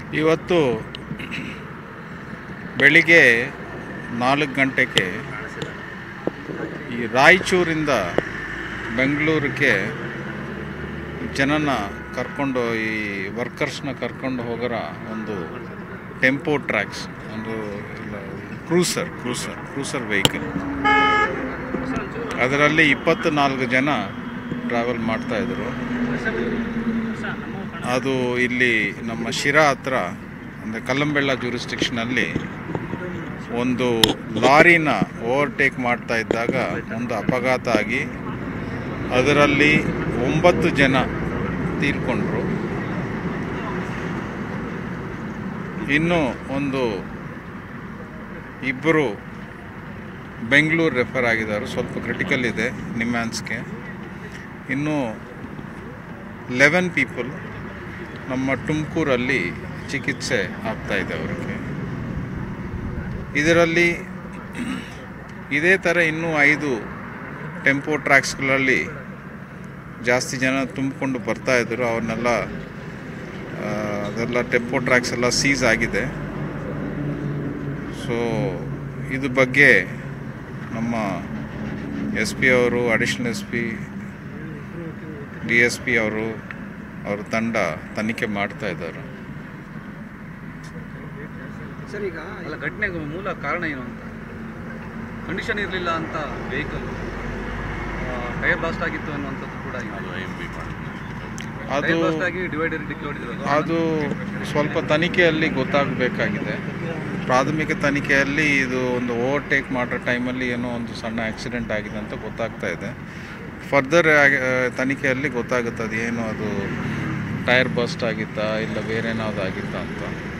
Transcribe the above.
ಇವತ್ತು ಬೆಳಿಗ್ಗೆ ನಾಲ್ಕು ಗಂಟೆಗೆ ಈ ರಾಯಚೂರಿಂದ ಬೆಂಗಳೂರಿಗೆ ಜನನ ಕರ್ಕೊಂಡು ಈ ವರ್ಕರ್ಸ್ನ ಕರ್ಕೊಂಡು ಹೋಗೋರ ಒಂದು ಟೆಂಪೋ ಟ್ರ್ಯಾಕ್ಸ್ ಒಂದು ಕ್ರೂಸರ್ ಕ್ರೂಸರ್ ಕ್ರೂಸರ್ ವೆಹಿಕಲ್ ಅದರಲ್ಲಿ ಇಪ್ಪತ್ತು ನಾಲ್ಕು ಜನ ಟ್ರಾವೆಲ್ ಮಾಡ್ತಾಯಿದ್ರು ಅದು ಇಲ್ಲಿ ನಮ್ಮ ಶಿರಾ ಹತ್ರ ಅಂದರೆ ಕಲ್ಲಂಬೆಳ್ಳ ಜೂರಿಸ್ಟಿಕ್ಷನಲ್ಲಿ ಒಂದು ಲಾರಿನ ಓವರ್ಟೇಕ್ ಮಾಡ್ತಾ ಇದ್ದಾಗ ಒಂದು ಅಪಘಾತ ಆಗಿ ಅದರಲ್ಲಿ ಒಂಬತ್ತು ಜನ ತೀರ್ಕೊಂಡ್ರು ಇನ್ನು ಒಂದು ಇಬ್ಬರು ಬೆಂಗಳೂರು ರೆಫರ್ ಆಗಿದ್ದಾರೆ ಸ್ವಲ್ಪ ಕ್ರಿಟಿಕಲ್ ಇದೆ ನಿಮ್ಯಾನ್ಸ್ಗೆ ಇನ್ನು ಲೆವೆನ್ ಪೀಪಲ್ ನಮ್ಮ ತುಮಕೂರಲ್ಲಿ ಚಿಕಿತ್ಸೆ ಆಗ್ತಾ ಇದೆ ಅವರಿಗೆ ಇದರಲ್ಲಿ ಇದೇ ಥರ ಇನ್ನೂ ಐದು ಟೆಂಪೋ ಟ್ರ್ಯಾಕ್ಸ್ಗಳಲ್ಲಿ ಜಾಸ್ತಿ ಜನ ತುಂಬಿಕೊಂಡು ಬರ್ತಾ ಇದ್ದರು ಅವ್ರನ್ನೆಲ್ಲ ಆ, ಅದೆಲ್ಲ ಟೆಂಪೋ ಟ್ರ್ಯಾಕ್ಸ್ ಎಲ್ಲ ಸೀಸ್ ಆಗಿದೆ ಸೊ ಇದು ಬಗ್ಗೆ ನಮ್ಮ ಎಸ್ ಪಿ ಅವರು additional S P D S P ಅವರು ಅವ್ರ ತಂಡ ತನಿಖೆ ಮಾಡ್ತಾ ಇದ್ದಾರೆ ಸರ್ ಈಗ ಅಲ್ಲ ಘಟನೆಗೆ ಮೂಲ ಕಾರಣ ಏನು ಅಂತ ಕಂಡೀಷನ್ ಇರಲಿಲ್ಲ ಅಂತ ವೆಹಿಕಲ್ ಟೈರ್ ಬ್ಲಾಸ್ಟ್ ಆಗಿತ್ತು ಅನ್ನುವಂಥದ್ದು ಕೂಡ ಅದು ಟೈರ್ ಬ್ಲಾಸ್ಟ್ ಆಗಿ ಡಿವೈಡರ್ ಡಿಕ್ಕಿ ಹೊಡೆದಿರೋದು ಅದು ಸ್ವಲ್ಪ ತನಿಖೆಯಲ್ಲಿ ಗೊತ್ತಾಗಬೇಕಾಗಿದೆ ಪ್ರಾಥಮಿಕ ತನಿಖೆಯಲ್ಲಿ ಇದು ಒಂದು ಓವರ್ಟೇಕ್ ಮಾಡೋ ಟೈಮಲ್ಲಿ ಏನೋ ಒಂದು ಸಣ್ಣ ಆಕ್ಸಿಡೆಂಟ್ ಆಗಿದೆ ಅಂತ ಗೊತ್ತಾಗ್ತಾ ಇದೆ ಫರ್ದರ್ ತನಿಖೆಯಲ್ಲಿ ಗೊತ್ತಾಗುತ್ತೆ ಅದು ಏನು ಅದು ಟೈರ್ ಬಸ್ಟ್ ಆಗಿತ್ತಾ ಇಲ್ಲ ಬೇರೆ ಏನಾದ್ರು ಆಗಿತ್ತಾ ಅಂತ